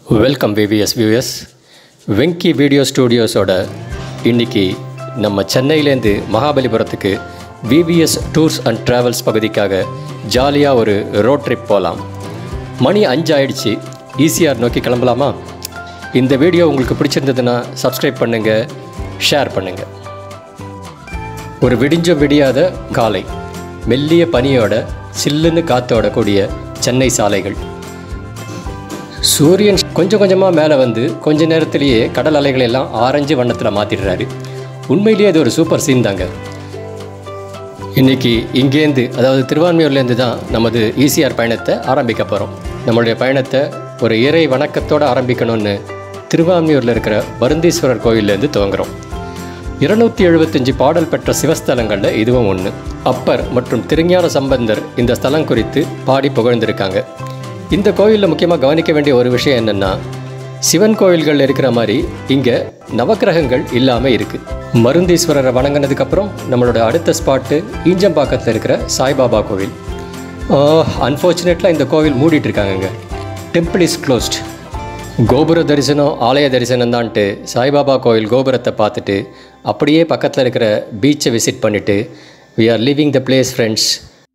Welcome VVS views Venky video ஸ்டூடியோஸோட இன்னைக்கு நம்ம சென்னையிலேருந்து மகாபலிபுரத்துக்கு விவிஎஸ் டூர்ஸ் அண்ட் ட்ராவல்ஸ் பகுதிக்காக ஜாலியாக ஒரு ரோட் ட்ரிப் போகலாம் மணி அஞ்சு ஆயிடுச்சு ஈசிஆர் நோக்கி கிளம்பலாமா இந்த வீடியோ உங்களுக்கு பிடிச்சிருந்ததுன்னா சப்ஸ்கிரைப் பண்ணுங்கள் ஷேர் பண்ணுங்கள் ஒரு விடிஞ்சும் விடியாத காலை மெல்லிய பனியோட சில்லுன்னு காத்தோட கூடிய சென்னை சாலைகள் சூரியன் கொஞ்சம் கொஞ்சமாக மேலே வந்து கொஞ்ச நேரத்திலேயே கடல் அலைகளை எல்லாம் ஆரஞ்சு வண்ணத்தில் மாற்றிடுறாரு உண்மையிலேயே அது ஒரு சூப்பர் சீன் தாங்க இன்னைக்கு இங்கேருந்து அதாவது திருவான்மையூர்லேருந்து தான் நமது ஈசிஆர் பயணத்தை ஆரம்பிக்க போகிறோம் நம்மளுடைய பயணத்தை ஒரு இறை வணக்கத்தோடு ஆரம்பிக்கணும்னு திருவான்மையூரில் இருக்கிற வருந்தீஸ்வரர் கோயிலேருந்து துவங்குறோம் இருநூத்தி எழுபத்தஞ்சு பாடல் பெற்ற சிவஸ்தலங்களில் இதுவும் ஒன்று அப்பர் மற்றும் திருஞான சம்பந்தர் இந்த ஸ்தலம் குறித்து பாடி புகழ்ந்திருக்காங்க இந்த கோயிலில் முக்கியமாக கவனிக்க வேண்டிய ஒரு விஷயம் என்னென்னா சிவன் கோயில்கள் இருக்கிற மாதிரி இங்கே நவக்கிரகங்கள் இல்லாமல் இருக்குது மருந்தீஸ்வரரை வணங்கினதுக்கப்புறம் நம்மளோட அடுத்த ஸ்பாட்டு ஈஞ்சம்பாக்கத்தில் இருக்கிற சாய்பாபா கோவில் அன்ஃபார்ச்சுனேட்லாக இந்த கோவில் மூடிட்டு இருக்காங்கங்க டெம்பிள் இஸ் க்ளோஸ்ட் கோபுர தரிசனம் ஆலய தரிசனம் தான்ட்டு சாய்பாபா கோயில் கோபுரத்தை பார்த்துட்டு அப்படியே பக்கத்தில் இருக்கிற பீச்சை விசிட் பண்ணிவிட்டு we are leaving the place friends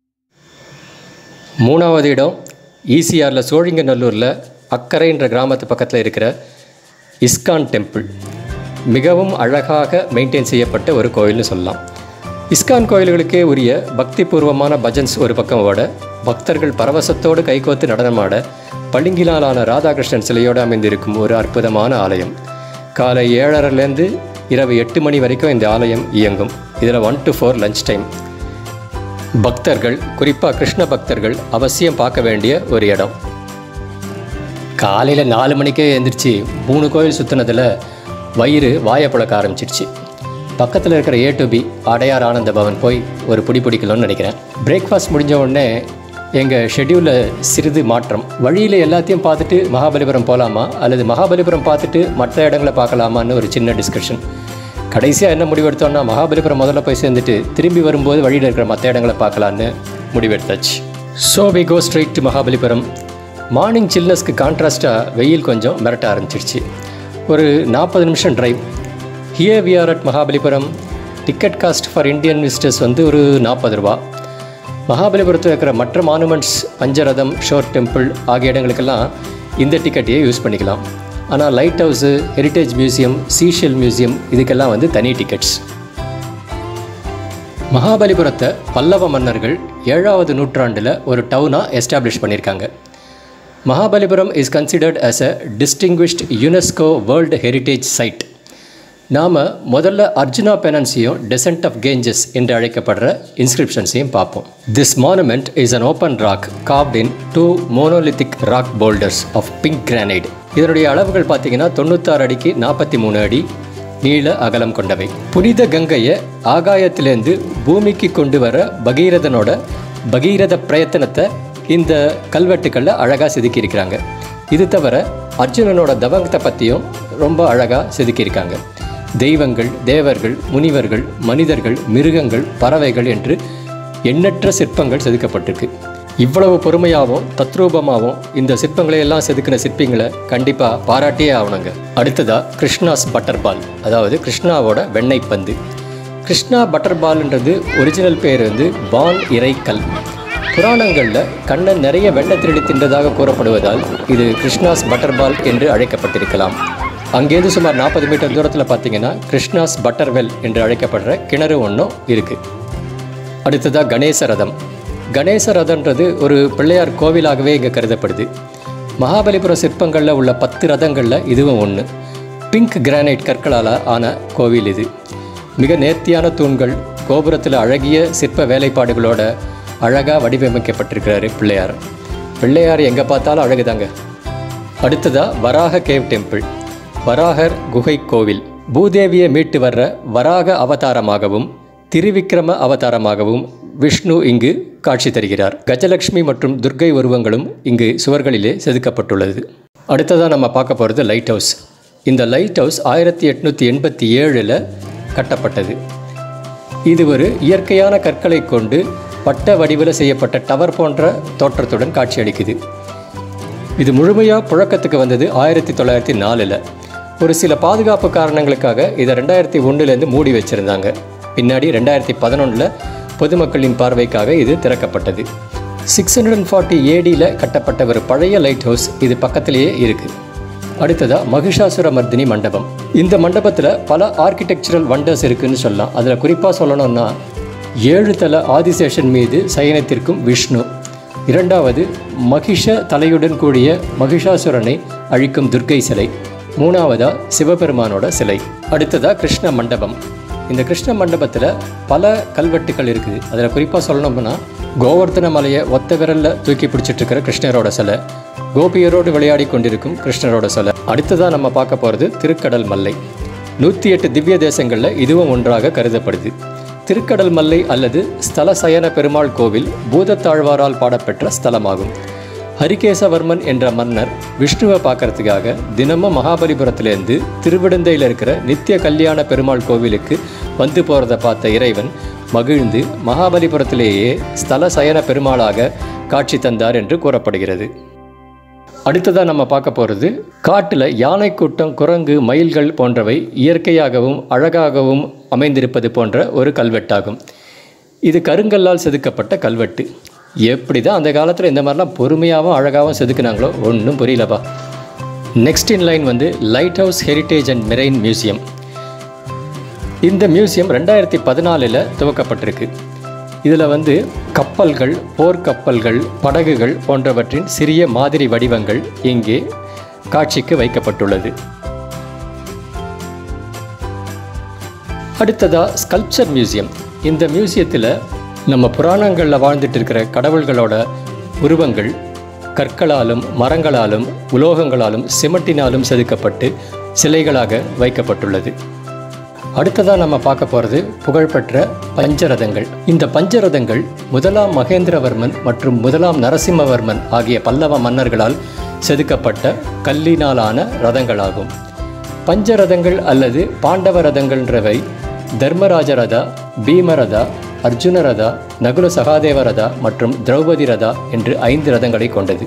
மூணாவது இடம் ஈசிஆரில் சோழிங்கநல்லூரில் அக்கரைன்ற கிராமத்து பக்கத்தில் இருக்கிற இஸ்கான் டெம்பிள் மிகவும் அழகாக மெயின்டைன் செய்யப்பட்ட ஒரு கோயில்னு சொல்லலாம் இஸ்கான் கோயில்களுக்கே உரிய பக்திபூர்வமான பஜன்ஸ் ஒரு பக்கம் ஓட பக்தர்கள் பரவசத்தோடு கைகோத்து நடனமாட பளிங்கிலாலான ராதாகிருஷ்ணன் சிலையோடு அமைந்திருக்கும் ஒரு அற்புதமான ஆலயம் காலை ஏழரைலேருந்து இரவு எட்டு மணி வரைக்கும் இந்த ஆலயம் இயங்கும் இதில் one to four lunch time பக்தர்கள் குறிப்பாக கிருஷ்ண பக்தர்கள் அவசியம் பார்க்க வேண்டிய ஒரு இடம் காலையில் நாலு மணிக்கே எழுந்திரிச்சு மூணு கோயில் சுற்றினதில் வயிறு வாயை புழக்க ஆரம்பிச்சிடுச்சு பக்கத்தில் இருக்கிற ஏ டு பி அடையார் ஆனந்த பவன் போய் ஒரு பிடி பிடிக்கணும்னு நினைக்கிறேன் பிரேக்ஃபாஸ்ட் முடிஞ்ச உடனே எங்கள் ஷெட்யூலில் சிறிது மாற்றம் வழியில் எல்லாத்தையும் பார்த்துட்டு மகாபலிபுரம் போகலாமா அல்லது மகாபலிபுரம் பார்த்துட்டு மற்ற இடங்களை பார்க்கலாமான்னு ஒரு சின்ன டிஸ்கஷன் கடைசியாக என்ன முடிவெடுத்தோம்னா மகாபலிபுரம் முதல்ல போய் சேர்ந்துட்டு திரும்பி வரும்போது வழியில் இருக்கிற மற்ற இடங்களை பார்க்கலான்னு முடிவெடுத்தாச்சு so we go straight to Mahabalipuram morning சில்னஸ்க்கு கான்ட்ராஸ்ட்டாக வெயில் கொஞ்சம் மிரட்ட ஆரம்பிச்சிருச்சு ஒரு நாற்பது நிமிஷம் drive here we are at Mahabalipuram ticket cost for Indian visitors வந்து ஒரு நாற்பது ரூபா மகாபலிபுரத்தில் இருக்கிற மற்ற மானுமெண்ட்ஸ் பஞ்சரதம் ஷோர் டெம்பிள் ஆகிய இடங்களுக்கெல்லாம் இந்த டிக்கெட்டையே யூஸ் பண்ணிக்கலாம் ஆனால் lighthouse heritage museum seashell museum இதுக்கெல்லாம் வந்து தனி டிக்கெட்ஸ் மகாபலிபுரத்தை பல்லவ மன்னர்கள் ஏழாவது நூற்றாண்டில் ஒரு டவுனாக எஸ்டாப்ளிஷ் பண்ணியிருக்காங்க Mahabalipuram is considered as a distinguished UNESCO world heritage site நாம் முதல்ல அர்ஜுனா பெனன்ஸையும் டெசன்ட் ஆஃப் கேஞ்சஸ் என்று அழைக்கப்படுற இன்ஸ்கிரிப்ஷன்ஸையும் பார்ப்போம் this monument is an open rock carved in two monolithic rock boulders of pink granite இதனுடைய அளவுகள் பார்த்தீங்கன்னா தொண்ணூத்தாறு அடிக்கு நாற்பத்தி மூணு அடி நீள அகலம் கொண்டவை புனித கங்கையை ஆகாயத்திலேருந்து பூமிக்கு கொண்டு வர பகீரதனோட பகீரத பிரயத்தனத்தை இந்த கல்வெட்டுக்களில் அழகாக செதுக்கியிருக்கிறாங்க இது தவிர அர்ஜுனனோட தவங்கத்தை பற்றியும் ரொம்ப அழகாக செதுக்கியிருக்காங்க தெய்வங்கள் தேவர்கள் முனிவர்கள் மனிதர்கள் மிருகங்கள் பறவைகள் என்று எண்ணற்ற சிற்பங்கள் செதுக்கப்பட்டிருக்கு இவ்வளவு பொறுமையாகவும் தத்ரூபமாகவும் இந்த சிற்பங்களை எல்லாம் செதுக்கின சிற்பிங்களை கண்டிப்பாக பாராட்டியே ஆகணுங்க அடுத்ததா கிருஷ்ணாஸ் பட்டர் பால் அதாவது கிருஷ்ணாவோட வெண்ணெய் பந்து கிருஷ்ணா பட்டர் பால்ன்றது ஒரிஜினல் பேர் வந்து பான் இறைக்கல் புராணங்களில் கண்ணன் நிறைய வெண்ணெய் திருடி தின்றதாக கூறப்படுவதால் இது கிருஷ்ணாஸ் பட்டர் பால் என்று அழைக்கப்பட்டிருக்கலாம் அங்கேருந்து சுமார் நாற்பது மீட்டர் தூரத்தில் பார்த்தீங்கன்னா கிருஷ்ணாஸ் பட்டர் வெல் என்று அழைக்கப்படுற கிணறு ஒன்றும் இருக்குது அடுத்ததாக கணேச ரதம் கணேச ரதன்றது ஒரு பிள்ளையார் கோவிலாகவே இங்கே கருதப்படுது மகாபலிபுர சிற்பங்களில் உள்ள பத்து ரதங்களில் இதுவும் ஒன்று பிங்க் கிரானைட் கற்களால் ஆன கோவில் இது மிக நேர்த்தியான தூண்கள் கோபுரத்தில் அழகிய சிற்ப வேலைப்பாடுகளோட அழகாக வடிவமைக்கப்பட்டிருக்கிறாரு பிள்ளையார் பிள்ளையார் எங்கே பார்த்தாலும் அழகுதாங்க அடுத்ததாக வராக கேவ் டெம்பிள் வராகர் குகை கோவில் பூதேவியை மீட்டு வர்ற வராக அவதாரமாகவும் திருவிக்கிரம அவதாரமாகவும் விஷ்ணு இங்கு காட்சி தருகிறார் கஜலட்சுமி மற்றும் துர்க்கை உருவங்களும் இங்கு சுவர்களிலே செதுக்கப்பட்டுள்ளது அடுத்ததாக நம்ம பார்க்க போகிறது லைட் ஹவுஸ் இந்த லைட் ஹவுஸ் ஆயிரத்தி எட்நூற்றி எண்பத்தி ஏழில் கட்டப்பட்டது இது ஒரு இயற்கையான கற்களை கொண்டு வட்ட வடிவில் செய்யப்பட்ட டவர் போன்ற தோற்றத்துடன் காட்சியளிக்குது இது முழுமையாக புழக்கத்துக்கு வந்தது ஆயிரத்தி தொள்ளாயிரத்தி நாலில் ஒரு சில பாதுகாப்பு காரணங்களுக்காக இதை ரெண்டாயிரத்தி ஒன்றுலேருந்து மூடி வச்சுருந்தாங்க பின்னாடி ரெண்டாயிரத்தி பதினொன்றில் பொதுமக்களின் பார்வைக்காக இது திறக்கப்பட்டது சிக்ஸ் ஹண்ட்ரட் அண்ட் ஃபார்ட்டி ஏடியில் கட்டப்பட்ட ஒரு பழைய லைட் ஹவுஸ் இது பக்கத்திலேயே இருக்குது அடுத்ததாக மகிஷாசுர மர்தினி மண்டபம் இந்த மண்டபத்தில் பல ஆர்கிடெக்சரல் வண்டர்ஸ் இருக்குன்னு சொல்லலாம் அதில் குறிப்பாக சொல்லணும்னா ஏழு தல ஆதிசேஷன் மீது சயனத்திற்கும் விஷ்ணு இரண்டாவது மகிஷ தலையுடன் கூடிய மகிஷாசுரனை அழிக்கும் துர்க்கை சிலை மூணாவதா சிவபெருமானோட சிலை அடுத்ததா கிருஷ்ண மண்டபம் இந்த கிருஷ்ண மண்டபத்தில் பல கல்வெட்டுகள் இருக்குது அதில் குறிப்பாக சொல்லணும்னா கோவர்த்தன மலையை ஒத்த விரலில் தூக்கி பிடிச்சிட்டு இருக்கிற கிருஷ்ணரோட சிலை கோபியரோடு விளையாடி கொண்டிருக்கும் கிருஷ்ணரோட சிலை அடுத்ததாக நம்ம பார்க்க போகிறது திருக்கடல் மல்லை நூற்றி எட்டு திவ்ய தேசங்களில் இதுவும் ஒன்றாக கருதப்படுது திருக்கடல் மல்லை அல்லது ஸ்தல சயன பெருமாள் கோவில் பூதத்தாழ்வாரால் பாடப்பெற்ற ஸ்தலமாகும் ஹரிகேசவர்மன் என்ற மன்னர் விஷ்ணுவை பார்க்கறதுக்காக தினமும் மகாபலிபுரத்திலேருந்து திருவிடந்தையில் இருக்கிற நித்திய கல்யாண பெருமாள் கோவிலுக்கு வந்து போகிறத பார்த்த இறைவன் மகிழ்ந்து மகாபலிபுரத்திலேயே ஸ்தல சயன பெருமாளாக காட்சி தந்தார் என்று கூறப்படுகிறது அடுத்ததாக நம்ம பார்க்க போகிறது காட்டில் யானை கூட்டம் குரங்கு மயில்கள் போன்றவை இயற்கையாகவும் அழகாகவும் அமைந்திருப்பது போன்ற ஒரு கல்வெட்டாகும் இது கருங்கல்லால் செதுக்கப்பட்ட கல்வெட்டு எப்படி தான் அந்த காலத்தில் இந்த மாதிரிலாம் பொறுமையாகவும் அழகாகவும் செதுக்குனாங்களோ ஒன்றும் புரியலப்பா நெக்ஸ்ட் இன் லைன் வந்து lighthouse heritage and marine museum இந்த மியூசியம் ரெண்டாயிரத்தி பதினாலில் துவக்கப்பட்டிருக்கு இதில் வந்து கப்பல்கள் போர்க்கப்பல்கள் படகுகள் போன்றவற்றின் சிறிய மாதிரி வடிவங்கள் இங்கே காட்சிக்கு வைக்கப்பட்டுள்ளது அடுத்ததா ஸ்கல்ப்சர் மியூசியம் இந்த மியூசியத்தில் நம்ம புராணங்களில் வாழ்ந்துட்டு இருக்கிற கடவுள்களோட உருவங்கள் கற்களாலும் மரங்களாலும் உலோகங்களாலும் சிமெண்டினாலும் செதுக்கப்பட்டு சிலைகளாக வைக்கப்பட்டுள்ளது அடுத்ததாக நம்ம பார்க்க போகிறது புகழ்பெற்ற பஞ்சரதங்கள் இந்த பஞ்சரதங்கள் முதலாம் மகேந்திரவர்மன் மற்றும் முதலாம் நரசிம்மவர்மன் ஆகிய பல்லவ மன்னர்களால் செதுக்கப்பட்ட கல்லினாலான ரதங்களாகும் பஞ்சரதங்கள் அல்லது பாண்டவ ரதங்கள்ன்றவை தர்மராஜ ரதா பீமரதா அர்ஜுன ரதா நகுல சகாதேவ ரதா மற்றும் திரௌபதி ரதா என்று ஐந்து ரதங்களை கொண்டது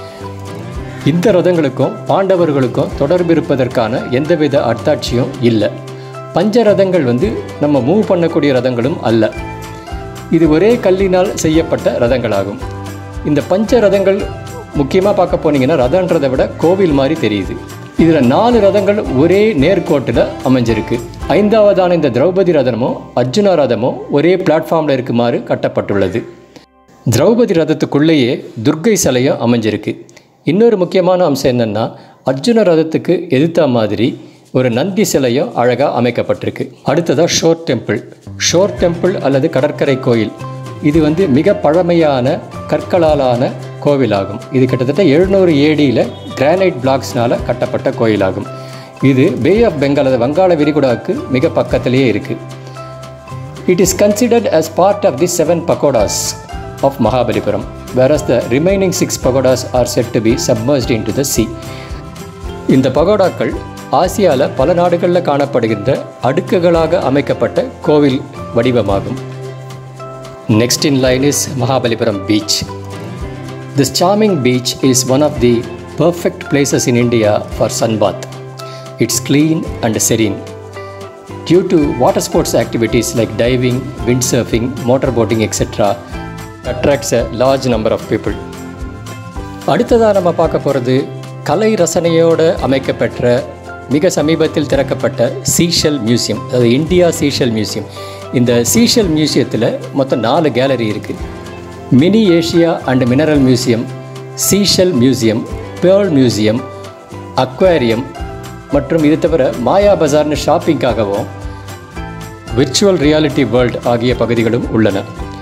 இந்த ரதங்களுக்கும் பாண்டவர்களுக்கும் தொடர்பு இருப்பதற்கான எந்தவித அத்தாட்சியும் இல்லை பஞ்ச ரதங்கள் வந்து நம்ம மூவ் பண்ணக்கூடிய ரதங்களும் அல்ல இது ஒரே கல்லினால் செய்யப்பட்ட ரதங்களாகும் இந்த பஞ்ச ரதங்கள் முக்கியமாக பார்க்க போனீங்கன்னா ரதன்றதை விட கோவில் மாதிரி தெரியுது இதில் நாலு ரதங்கள் ஒரே நேர்கோட்டில் அமைஞ்சிருக்கு ஐந்தாவதான இந்த திரௌபதி ரதமோ அர்ஜுனா ரதமோ ஒரே பிளாட்ஃபார்மில் இருக்குமாறு கட்டப்பட்டுள்ளது திரௌபதி ரதத்துக்குள்ளேயே துர்க்கை சிலையும் அமைஞ்சிருக்கு இன்னொரு முக்கியமான அம்சம் என்னென்னா அர்ஜுன ரதத்துக்கு எதிர்த்த மாதிரி ஒரு நந்தி சிலையும் அழகாக அமைக்கப்பட்டிருக்கு அடுத்ததாக ஷோர் டெம்பிள் ஷோர் டெம்பிள் அல்லது கடற்கரை கோயில் இது வந்து மிக பழமையான கற்களாலான கோவிலாகும் இது கிட்டத்தட்ட எழுநூறு ஏடியில் கிரானைட் பிளாக்ஸ்னால் கட்டப்பட்ட கோயிலாகும் இது பே ஆஃப் பெங்கால் அது வங்காள விரிகுடாவுக்கு மிக பக்கத்திலேயே இருக்குது it is considered as part of the seven pagodas of Mahabalipuram whereas the remaining six pagodas are set to be submerged into the sea இந்த பகோடாக்கள் ஆசியாவில் பல நாடுகளில் காணப்படுகின்ற அடுக்குகளாக அமைக்கப்பட்ட கோவில் வடிவமாகும் next in line is Mahabalipuram beach this charming beach is one of the perfect places in India for sunbath it's clean and serene due to water sports activities like diving, windsurfing, motorboating, etc. attracts a large number of people. அடுத்ததாக நம்ம பார்க்க போகிறது கலை ரசனையோடு அமைக்கப்பெற்ற மிக சமீபத்தில் திறக்கப்பட்ட seashell museum அதாவது India seashell museum இந்த seashell மியூசியத்தில் மொத்தம் நாலு கேலரி இருக்குது mini Asia and mineral museum seashell museum pearl museum aquarium மற்றும் இது தவிர மாயா பஜார்னு ஷாப்பிங்காகவும் விர்ச்சுவல் ரியாலிட்டி வேர்ல்ட் ஆகிய பகுதிகளும் உள்ளன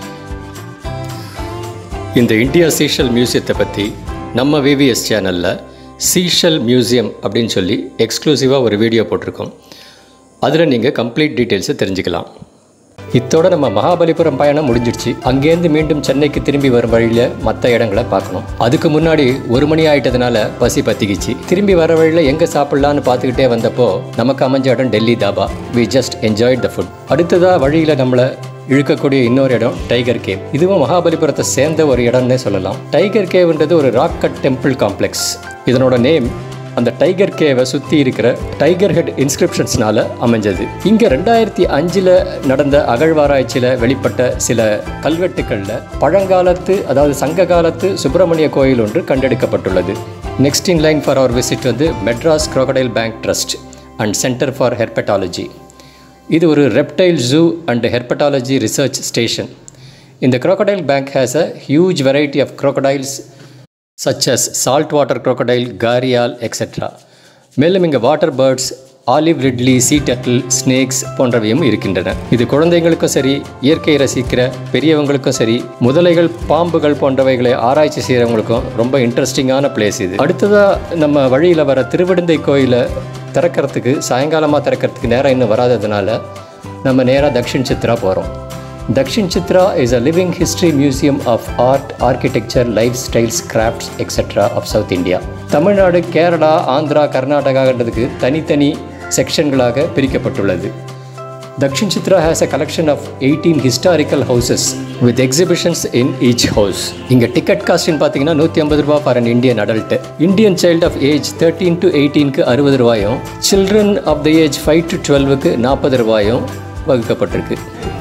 இந்த இந்தியா சீஷல் மியூசியத்தை பற்றி நம்ம விவிஎஸ் சேனலில் சீஷல் மியூசியம் அப்படின்னு சொல்லி எக்ஸ்க்ளூசிவாக ஒரு வீடியோ போட்டிருக்கோம் அதில் நீங்கள் கம்ப்ளீட் டீட்டெயில்ஸை தெரிஞ்சுக்கலாம் இத்தோட நம்ம மகாபலிபுரம் பயணம் முடிஞ்சிடுச்சு அங்கேருந்து மீண்டும் சென்னைக்கு திரும்பி வரும் வழியில் மற்ற இடங்களை பார்க்கணும் அதுக்கு முன்னாடி ஒரு மணி ஆயிட்டதுனால பசி பத்திக்கிச்சு திரும்பி வர வழியில் எங்கே சாப்பிட்லான்னு பார்த்துக்கிட்டே வந்தப்போ நமக்கு அமைஞ்ச இடம் Delhi dhaba we just enjoyed the food அடுத்ததாக வழியில் நம்மளை இழுக்கக்கூடிய இன்னொரு இடம் டைகர் கேவ் இதுவும் மகாபலிபுரத்தை சேர்ந்த ஒரு இடம்னே சொல்லலாம் டைகர் கேவ்ன்றது ஒரு ராக் கட் டெம்பிள் காம்ப்ளெக்ஸ் இதனோட நேம் அந்த டைகர் கேவை சுற்றி இருக்கிற டைகர் ஹெட் இன்ஸ்கிரிப்ஷன்ஸ்னால அமைஞ்சது இங்கே ரெண்டாயிரத்தி அஞ்சில் நடந்த அகழ்வாராய்ச்சியில் வெளிப்பட்ட சில கல்வெட்டுக்களில் பழங்காலத்து அதாவது சங்க காலத்து சுப்பிரமணிய கோயில் ஒன்று கண்டெடுக்கப்பட்டுள்ளது next in line for our visit வந்து Madras crocodile bank trust and centre for herpetology இது ஒரு reptile zoo and herpetology research station இந்த crocodile bank has a huge variety of crocodiles such as saltwater crocodile, gharial, etc. மேலும் இங்கே water birds olive ridley sea turtle snakes போன்றவையும் இருக்கின்றன இது குழந்தைங்களுக்கும் சரி இயற்கை ரசிக்கிற பெரியவங்களுக்கும் சரி முதலைகள் பாம்புகள் போன்றவைகளை ஆராய்ச்சி செய்கிறவங்களுக்கும் ரொம்ப இன்ட்ரெஸ்டிங்கான பிளேஸ் இது அடுத்ததாக நம்ம வழியில் வர திருவிடந்தை கோயிலை திறக்கிறதுக்கு சாயங்காலமாக திறக்கிறதுக்கு நேரம் இன்னும் வராததுனால நம்ம நேராக தக்ஷின் சித்ரா போகிறோம் Dakshin Chitra is a living history museum of art, architecture, lifestyles, crafts, etc. of South India. Tamil Nadu Kerala Andhra கர்நாடகான்றதுக்கு தனித்தனி செக்ஷன்களாக பிரிக்கப்பட்டுள்ளது Dakshin Chitra has a collection of eighteen historical houses with exhibitions in each house இங்கே டிக்கெட் காஸ்ட்னு பார்த்தீங்கன்னா நூற்றி ஐம்பது ரூபா for an Indian adult Indian child of age thirteen to எயிட்டீனுக்கு அறுபது ரூபாயும் children of the age five to டுவெல்வுக்கு நாற்பது ரூபாயும் வகுக்கப்பட்டிருக்கு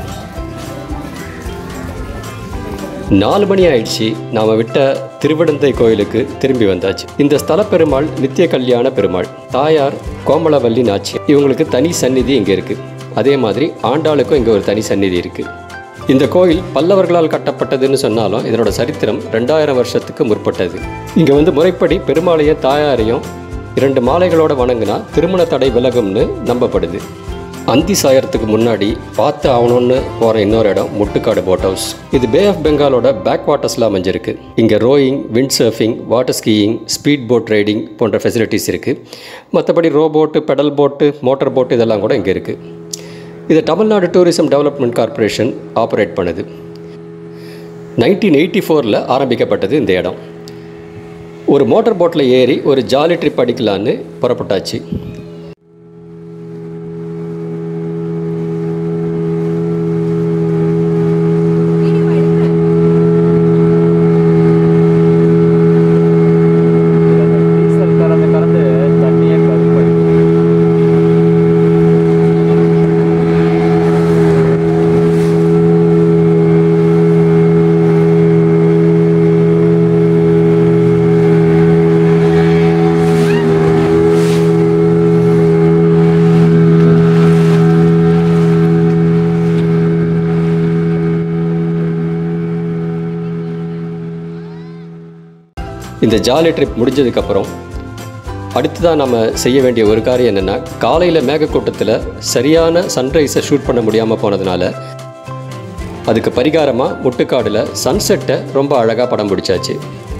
நாலு மணி ஆயிடுச்சு நாம் விட்ட திருவிடந்தை கோயிலுக்கு திரும்பி வந்தாச்சு இந்த ஸ்தல பெருமாள் நித்திய கல்யாண பெருமாள் தாயார் கோமலவல்லி நாச்சி இவங்களுக்கு தனி சந்நிதி இங்கே இருக்குது அதே மாதிரி ஆண்டாளுக்கும் இங்கே ஒரு தனி சந்நிதி இருக்குது இந்த கோயில் பல்லவர்களால் கட்டப்பட்டதுன்னு சொன்னாலும் இதனோட சரித்திரம் ரெண்டாயிரம் வருஷத்துக்கு முற்பட்டது இங்கே வந்து முறைப்படி பெருமாளையும் தாயாரையும் இரண்டு மாலைகளோட வணங்கினா திருமண தடை விலகும்னு நம்பப்படுது அந்தி சாயறதுக்கு முன்னாடி பார்த்து ஆகணும்னு போகிற இன்னொரு இடம் முட்டுக்காடு போட் ஹவுஸ் இது பே ஆஃப் பெங்காலோட பேக் வாட்டர்ஸில் அமைஞ்சிருக்கு இங்கே rowing wind surfing water skiing speed boat riding போன்ற ஃபெசிலிட்டிஸ் இருக்குது மற்றபடி ரோ போட்டு பெடல் போட்டு மோட்டார் போட்டு இதெல்லாம் கூட இங்கே இருக்குது இது Tamil Nadu tourism development corporation operate பண்ணுது நைன்டீன் எயிட்டி ஃபோரில் ஆரம்பிக்கப்பட்டது இந்த இடம் ஒரு மோட்டார் போட்டில் ஏறி ஒரு ஜாலி ட்ரிப் அடிக்கலான்னு புறப்பட்டாச்சு கலந்து கலந்து தண்ணியே கருப்பாயிடுச்சு இந்த ஜாலி ட்ரிப் முடிஞ்சதுக்கப்புறம் அடுத்ததாக நம்ம செய்ய வேண்டிய ஒரு காரியம் என்னென்னா காலையில் மேகக்கூட்டத்தில் சரியான சன்ரைஸை ஷூட் பண்ண முடியாமல் போனதுனால அதுக்கு பரிகாரமாக முட்டுக்காடில் சன்செட்டை ரொம்ப அழகாக படம் பிடிச்சாச்சு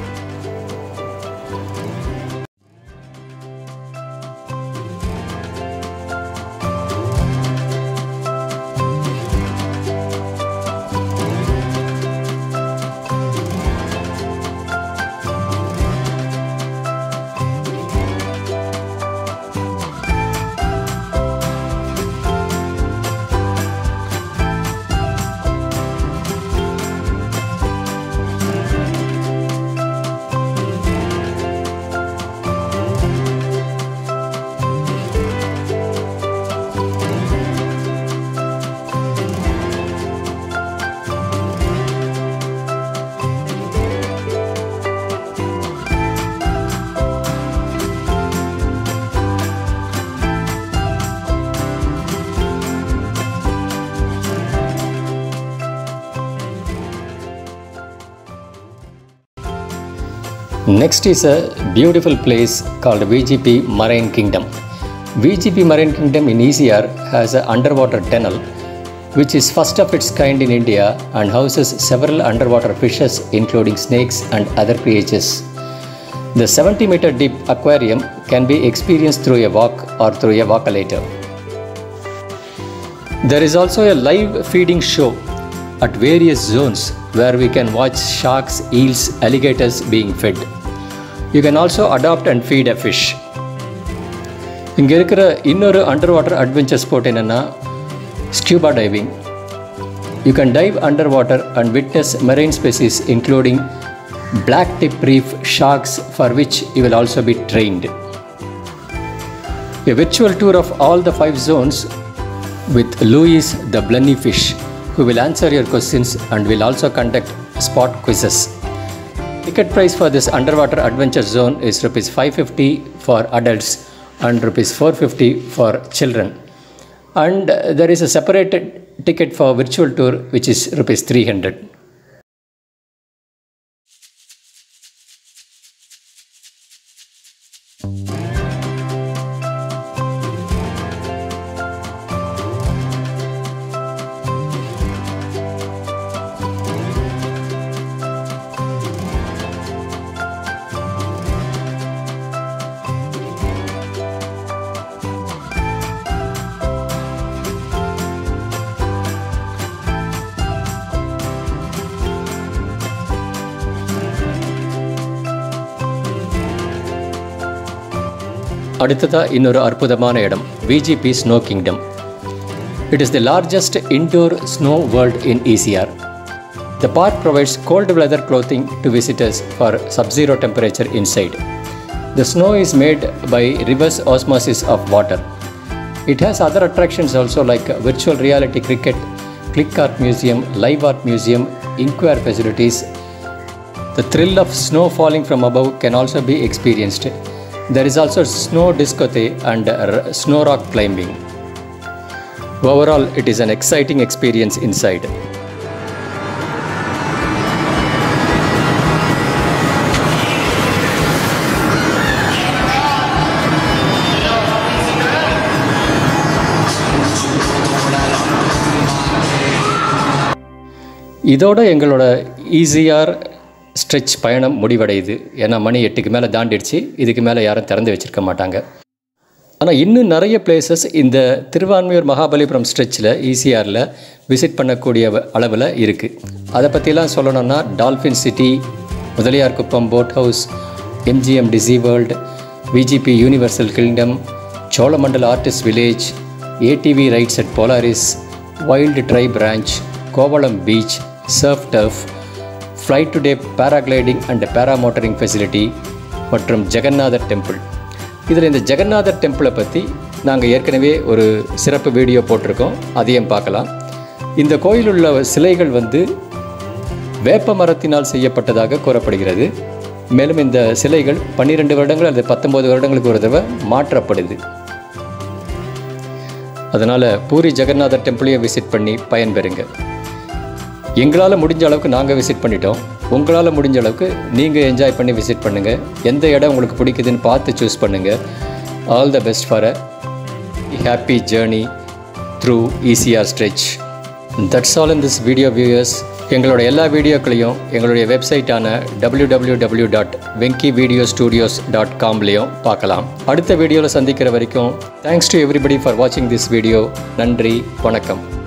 Next is a beautiful place called VGP Marine Kingdom. VGP Marine Kingdom in ECR has an underwater tunnel which is first of its kind in India and houses several underwater fishes including snakes and other creatures. The 70 meter deep aquarium can be experienced through a walk or through a walkalator. There is also a live feeding show at various zones where we can watch sharks, eels, alligators being fed. You can also adopt and feed a fish. இங்கே இருக்கிற இன்னொரு under water adventure sport என்னென்னா scuba diving You can dive underwater and witness marine species including black tip reef sharks for which you will also be trained. A virtual tour of all the five zones with Louis the Blenny fish who will answer your questions and will also conduct spot quizzes. Ticket price for this underwater adventure zone is rupees 550 for adults and rupees 450 for children. And uh, there is a separated ticket for virtual tour which is rupees 300. அடுத்ததாக இன்னொரு அற்புதமான இடம் VGP snow kingdom it is the largest indoor snow world in ECR. The park provides cold weather clothing to visitors for sub-zero temperature inside. The snow is made by reverse osmosis of water. It has other attractions also like virtual reality cricket, click art museum, live art museum, inquire facilities. The thrill of snow falling from above can also be experienced. There is also snow discotheque and r- snow rock climbing. Overall, it is an exciting experience inside. இதோட எங்களோட ஈஸியார் stretch பயணம் முடிவடையுது ஏன்னா மணி எட்டுக்கு மேலே தாண்டிடுச்சு இதுக்கு மேலே யாரும் திறந்து வச்சிருக்க மாட்டாங்க ஆனால் இன்னும் நிறைய பிளேசஸ் இந்த திருவான்மையூர் மகாபலிபுரம் ஸ்ட்ரெச்சில் ஈசிஆரில் விசிட் பண்ணக்கூடிய அளவில் இருக்குது அதை பற்றிலாம் சொல்லணும்னா dolphin city Muthaliyar Kuppam boat house MGM Dizzee world VGP universal kingdom Cholamandal artist village ATV rides at Polaris wild tribe ranch Kovalam beach surf turf flight today paragliding and paramotoring facility மற்றும் ஜெகநாதர் டெம்பிள் இதில் இந்த ஜெகநாதர் டெம்பிளை பற்றி நாங்கள் ஏற்கனவே ஒரு சிறப்பு வீடியோ போட்டிருக்கோம் அதையும் பார்க்கலாம் இந்த கோயில் உள்ள சிலைகள் வந்து வேப்ப மரத்தினால் செய்யப்பட்டதாக கூறப்படுகிறது மேலும் இந்த சிலைகள் பன்னிரெண்டு வருடங்கள் அல்லது பத்தொன்பது வருடங்களுக்கு ஒரு தடவை மாற்றப்படுது அதனால் பூரி ஜெகநாதர் டெம்பிளையும் விசிட் பண்ணி பயன்பெறுங்க எங்களால் முடிஞ்ச அளவுக்கு நாங்கள் விசிட் பண்ணிட்டோம் உங்களால் முடிஞ்ச அளவுக்கு நீங்கள் என்ஜாய் பண்ணி விசிட் பண்ணுங்கள் எந்த இடம் உங்களுக்கு பிடிக்குதுன்னு பார்த்து சூஸ் பண்ணுங்கள் all the best for a happy journey through ECR stretch that's all in this video viewers எங்களோட எல்லா வீடியோக்களையும் எங்களுடைய வெப்சைட்டான W W W dot Venky video studios dot காம்லேயும் பார்க்கலாம் அடுத்த வீடியோவில் சந்திக்கிற வரைக்கும் தேங்க்ஸ் டு எவ்ரிபடி ஃபார் வாட்சிங் திஸ் வீடியோ நன்றி வணக்கம்